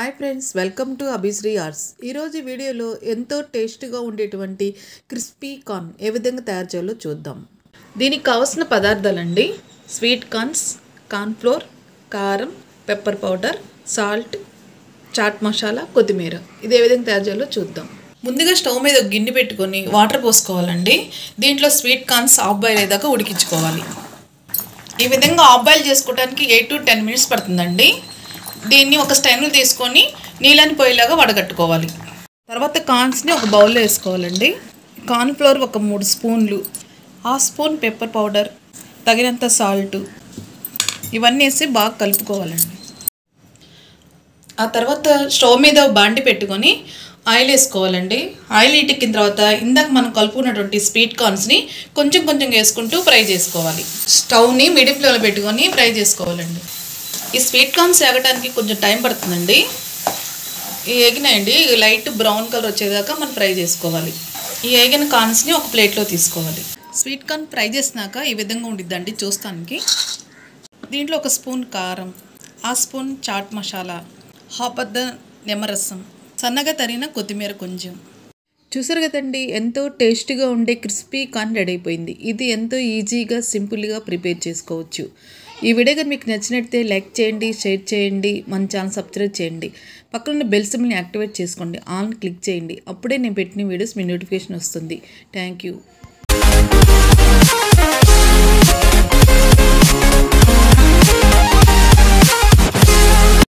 hi friends welcome to Abhisri arts ఈరోజు వీడియోలో ఎంతో టేస్ట్గా ఉండేటువంటి క్రిస్పీ కార్న్ ఏ విధంగా తయారు చేయాలో చూద్దాం దీనికి కావలసిన పదార్థాలండి స్వీట్ కార్న్స్ కార్న్ ఫ్లోర్ కారం pepper powder salt chaat masala కొత్తిమీర ఇది ఏ విధంగా తయారు చేయాలో చూద్దాం ముందుగా స్టవ్ మీద ఒక గిన్నె పెట్టుకొని వాటర్ పోసుకోవాలండి దీంట్లో స్వీట్ కార్న్స్ హాఫ్ బాయిల్ అయ్యేదాకా ఉడికించుకోవాలి ఈ విధంగా ఆఫ్ బాయిల్ చేసుకోవడానికి ఎయిట్ టు టెన్ మినిట్స్ పడుతుందండి దీన్ని ఒక స్టైన్లో తీసుకొని నీళ్ళని పోయేలాగా వడగట్టుకోవాలి తర్వాత కార్న్స్ని ఒక బౌల్లో వేసుకోవాలండి కార్న్ ఫ్లోర్ ఒక మూడు స్పూన్లు హాఫ్ స్పూన్ పెప్పర్ పౌడర్ తగినంత సాల్ట్ ఇవన్నీ వేసి బాగా కలుపుకోవాలండి ఆ తర్వాత స్టవ్ మీద బాండి పెట్టుకొని ఆయిల్ వేసుకోవాలండి ఆయిల్ ఇటెక్కిన తర్వాత ఇందాక మనం కలుపుకున్నటువంటి స్వీట్ కార్న్స్ని కొంచెం కొంచెం వేసుకుంటూ ఫ్రై చేసుకోవాలి స్టవ్ని మీడియం ఫ్లేమ్లో పెట్టుకొని ఫ్రై చేసుకోవాలండి ఈ స్వీట్ కార్న్స్ వేగడానికి కొంచెం టైం పడుతుందండి ఈ ఏగినాయండి లైట్ బ్రౌన్ కలర్ వచ్చేదాకా మనం ఫ్రై చేసుకోవాలి ఈ ఏగిన కార్న్స్ని ఒక ప్లేట్లో తీసుకోవాలి స్వీట్ కార్న్ ఫ్రై చేసినాక ఈ విధంగా ఉండిద్దండి చూస్తానికి దీంట్లో ఒక స్పూన్ కారం ఆ స్పూన్ చాట్ మసాలా హాఫ్ అద్ద నిమ్మరసం సన్నగా తరిగిన కొత్తిమీర కొంచెం చూసారు కదండి ఎంతో టేస్టీగా ఉండే క్రిస్పీ కార్న్ రెడీ అయిపోయింది ఇది ఎంతో ఈజీగా సింపుల్గా ప్రిపేర్ చేసుకోవచ్చు ఈ వీడియో కానీ మీకు నచ్చినట్లయితే లైక్ చేయండి షేర్ చేయండి మన ఛానల్ సబ్స్క్రైబ్ చేయండి పక్కన బెల్ సిమ్ని యాక్టివేట్ చేసుకోండి ఆన్ క్లిక్ చేయండి అప్పుడే నేను పెట్టిన వీడియోస్ మీ నోటిఫికేషన్ వస్తుంది థ్యాంక్ యూ